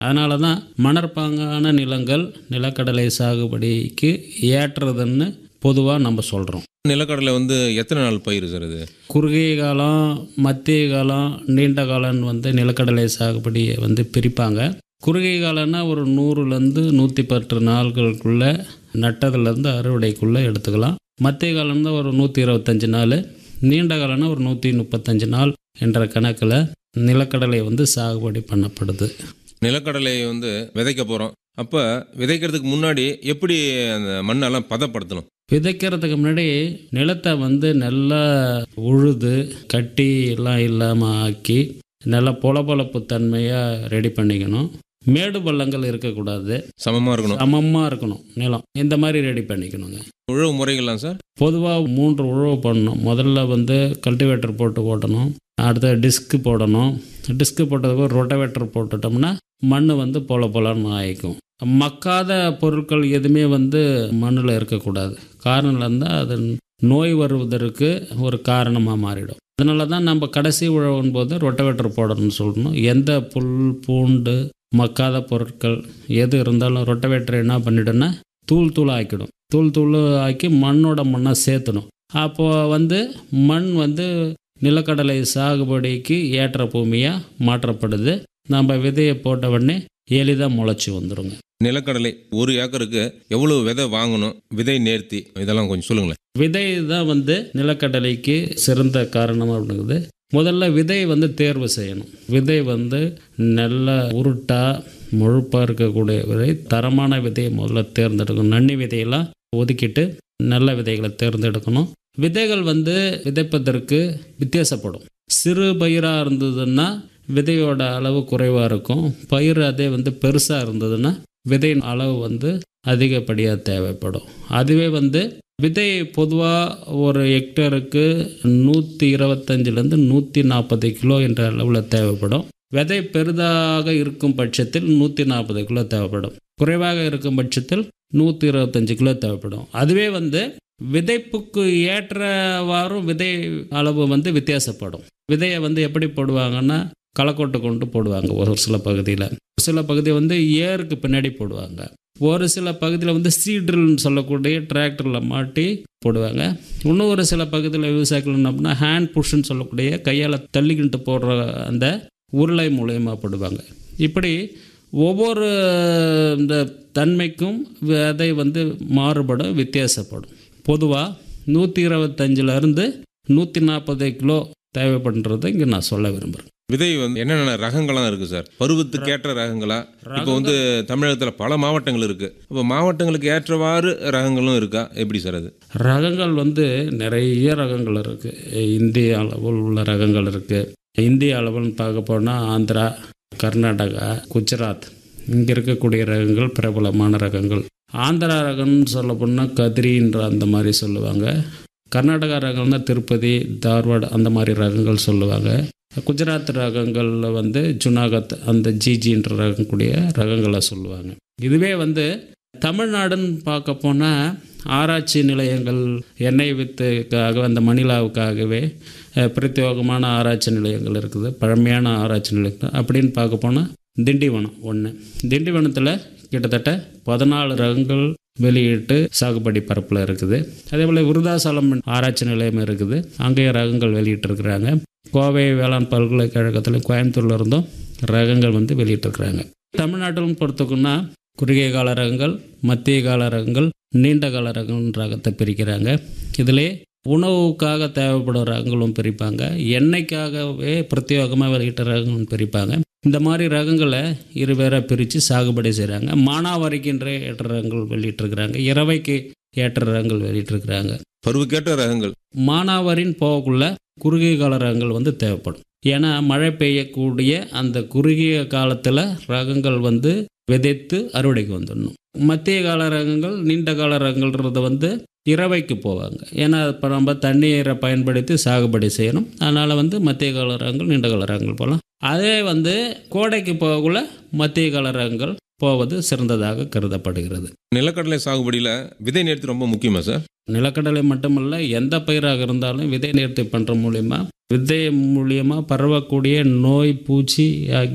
அதனால தான் மணற்பாங்கான நிலங்கள் நிலக்கடலை சாகுபடிக்கு ஏற்றதுன்னு பொதுவாக நம்ம சொல்கிறோம் நிலக்கடலை வந்து எத்தனை நாள் பயிர் சார் இது குறுகிய காலம் மத்திய காலம் நீண்ட காலம்னு வந்து நிலக்கடலை சாகுபடியை வந்து பிரிப்பாங்க குறுகிய காலம்னா ஒரு நூறுலேருந்து நூற்றி பத்து நாள்களுக்குள்ளே நட்டதுலேருந்து அறுவடைக்குள்ளே எடுத்துக்கலாம் மத்திய காலம்னா ஒரு நூற்றி இருபத்தஞ்சி நாள் நீண்ட காலம்னா ஒரு நூற்றி முப்பத்தஞ்சு நாள் என்ற கணக்கில் நிலக்கடலை வந்து சாகுபடி பண்ணப்படுது நிலக்கடலை வந்து விதைக்க போகிறோம் அப்போ விதைக்கிறதுக்கு முன்னாடி எப்படி அந்த மண்ணெல்லாம் பதப்படுத்தணும் விதைக்கிறதுக்கு முன்னாடி நிலத்தை வந்து நல்லா உழுது கட்டி எல்லாம் இல்லாமல் ஆக்கி நல்லா பொலபொலப்பு தன்மையாக ரெடி பண்ணிக்கணும் மேடு பள்ளங்கள் இருக்கக்கூடாது சமமாக இருக்கணும் சமமாக இருக்கணும் நிலம் இந்த மாதிரி ரெடி பண்ணிக்கணுங்க உழவு முறைகள்லாம் சார் பொதுவாக மூன்று உழவு பண்ணணும் முதல்ல வந்து கல்டிவேட்டர் போட்டு ஓட்டணும் அடுத்து டிஸ்க்கு போடணும் டிஸ்க்கு போட்டதுக்கு ரொட்டவேட்டர் போட்டுட்டோம்னா மண் வந்து பொல பொலன்னு ஆயிக்கும் மக்காத பொருட்கள் எதுவுமே வந்து மண்ணில் இருக்கக்கூடாது காரணம் இருந்தால் அது நோய் வருவதற்கு ஒரு காரணமாக மாறிடும் அதனால தான் நம்ம கடைசி உழவும் போது ரொட்டவேட்டர் போடணும்னு சொல்லணும் எந்த புல் பூண்டு மக்காத பொருட்கள் எது இருந்தாலும் ரொட்டவேட்டர் என்ன பண்ணிடும்னா தூள் தூள் ஆக்கிடும் தூள் தூள் ஆக்கி மண்ணோட மண்ணாக சேர்த்தணும் அப்போ வந்து மண் வந்து நிலக்கடலை சாகுபடிக்கு ஏற்ற பூமியாக மாற்றப்படுது நம்ம விதையை போட்ட உடனே எளிதாக முளைச்சி வந்துடுங்க நிலக்கடலை ஒரு ஏக்கருக்கு எவ்வளவு விதை வாங்கணும் விதை நேர்த்தி இதெல்லாம் கொஞ்சம் சொல்லுங்களேன் விதை தான் வந்து நிலக்கடலைக்கு சிறந்த காரணம் அப்படிங்குது முதல்ல விதை வந்து தேர்வு செய்யணும் விதை வந்து நல்ல உருட்டா முழுப்பாக இருக்கக்கூடிய விதை தரமான விதையை முதல்ல தேர்ந்தெடுக்கணும் நன்னி விதையெல்லாம் ஒதுக்கிட்டு நல்ல விதைகளை தேர்ந்தெடுக்கணும் விதைகள் வந்து விதைப்பதற்கு வித்தியாசப்படும் சிறு பயிராக இருந்ததுன்னா விதையோட அளவு குறைவாக இருக்கும் பயிர் அதே வந்து பெருசாக இருந்ததுன்னா விதையின் அளவு வந்து அதிகப்படியாக தேவைப்படும் அதுவே வந்து விதை பொதுவாக ஒரு ஹெக்டருக்கு நூற்றி இருபத்தஞ்சிலேருந்து நூற்றி நாற்பது கிலோ என்ற அளவில் தேவைப்படும் விதை பெரிதாக இருக்கும் பட்சத்தில் நூற்றி நாற்பது கிலோ தேவைப்படும் குறைவாக இருக்கும் பட்சத்தில் நூற்றி இருபத்தஞ்சு கிலோ தேவைப்படும் அதுவே வந்து விதைப்புக்கு ஏற்றவாறும் விதை அளவு வந்து வித்தியாசப்படும் விதையை வந்து எப்படி போடுவாங்கன்னா களக்கொட்டை கொண்டு போடுவாங்க ஒரு சில பகுதியில் ஒரு சில பகுதி வந்து ஏருக்கு பின்னாடி போடுவாங்க ஒரு சில பகுதியில் வந்து சீட்ரில்னு சொல்லக்கூடிய டிராக்டரில் மாட்டி போடுவாங்க இன்னும் ஒரு சில பகுதியில் விவசாயிகள் என்ன அப்படின்னா ஹேண்ட் புஷ்ன்னு சொல்லக்கூடிய கையால் தள்ளிக்கிட்டு போடுற அந்த உருளை மூலயமா போடுவாங்க இப்படி ஒவ்வொரு இந்த தன்மைக்கும் விதை வந்து மாறுபடும் வித்தியாசப்படும் பொதுவாக நூற்றி இருபத்தஞ்சிலேருந்து நூற்றி நாற்பது கிலோ தேவைப்படுறதை இங்கே நான் சொல்ல விரும்புகிறேன் விதை வந்து என்னென்ன ரகங்கள்லாம் இருக்கு சார் பருவத்துக்கு ஏற்ற ரகங்களா இப்போ வந்து தமிழகத்தில் பல மாவட்டங்கள் இருக்கு அப்போ மாவட்டங்களுக்கு ஏற்றவாறு ரகங்களும் இருக்கா எப்படி சார் அது ரகங்கள் வந்து நிறைய ரகங்கள் இருக்குது இந்திய அளவில் உள்ள ரகங்கள் இருக்குது இந்திய அளவுன்னு பார்க்க போனால் ஆந்திரா கர்நாடகா குஜராத் இங்கே இருக்கக்கூடிய ரகங்கள் பிரபலமான ரகங்கள் ஆந்திரா ரகம்னு சொல்ல போனால் கதிரின்ற அந்த மாதிரி சொல்லுவாங்க கர்நாடகா ரகம்னா திருப்பதி தார்வாட் அந்த மாதிரி ரகங்கள் சொல்லுவாங்க குஜராத் ரகங்களில் வந்து ஜுனாகத் அந்த ஜிஜின்ற ரகம் கூடிய ரகங்களை சொல்லுவாங்க இதுவே வந்து தமிழ்நாடுன்னு பார்க்க போனால் ஆராய்ச்சி நிலையங்கள் எண்ணெய் வித்துக்காக அந்த மணிலாவுக்காகவே அஹ், பிரத்யேகமான ஆராய்ச்சி நிலையங்கள் இருக்குது பழமையான ஆராய்ச்சி நிலையங்கள் அப்படின்னு பார்க்க போனால் திண்டிவனம் ஒன்று திண்டிவனத்தில் கிட்டத்தட்ட பதினாலு ரகங்கள் வெளியிட்டு சாகுபடி பரப்பில் இருக்குது அதே போல் விருதாசலம் ஆராய்ச்சி நிலையம் இருக்குது அங்கேயும் ரகங்கள் வெளியிட்டிருக்கிறாங்க கோவை வேளாண் பல்கலைக்கழகத்தில் கோயம்புத்தூர்ல இருந்தும் ரகங்கள் வந்து வெளியிட்டிருக்கிறாங்க தமிழ்நாட்டிலும் பொறுத்துக்குன்னா குறுகிய கால ரகங்கள் மத்திய கால ரகங்கள் நீண்ட கால ரகங்கள் ரகத்தை பிரிக்கிறாங்க இதிலே உணவுக்காக தேவைப்படும் ரகங்களும் பிரிப்பாங்க எண்ணெய்க்காகவே பிரத்யேகமாக வெளியிட்ட ரகங்களும் பிரிப்பாங்க இந்த மாதிரி ரகங்களை இருவேறாக பிரித்து சாகுபடி செய்கிறாங்க மானாவாரிக்கின்ற ஏற்ற ரகங்கள் வெளியிட்டிருக்கிறாங்க இரவைக்கு ஏற்ற ரகங்கள் வெளியிட்டிருக்கிறாங்க பருவக்கேற்ற ரகங்கள் மானாவாரின் போகக்குள்ள குறுகிய கால ரகங்கள் வந்து தேவைப்படும் ஏன்னா மழை பெய்யக்கூடிய அந்த குறுகிய காலத்தில் ரகங்கள் வந்து விதைத்து அறுவடைக்கு வந்துடணும் மத்திய கால ரகங்கள் நீண்ட கால ரகங்கள்ன்றது வந்து இரவைக்கு போவாங்க ஏன்னா இப்போ நம்ம தண்ணீரை பயன்படுத்தி சாகுபடி செய்யணும் அதனால் வந்து மத்திய கால ரகங்கள் நீண்ட கால ரகங்கள் போகலாம் அதே வந்து கோடைக்கு போகக்குள்ள மத்திய கால ரகங்கள் போவது சிறந்ததாக கருதப்படுகிறது நிலக்கடலை சாகுபடியில் விதை நேர்த்தி ரொம்ப முக்கியமா சார் நிலக்கடலை மட்டுமல்ல எந்த பயிராக இருந்தாலும் விதை நேர்த்தி பண்ணுற மூலியமா விதை மூலியமா பரவக்கூடிய நோய் பூச்சி ஆகிய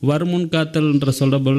வருமுன் காத்தல் என்ற சொல்கிற போல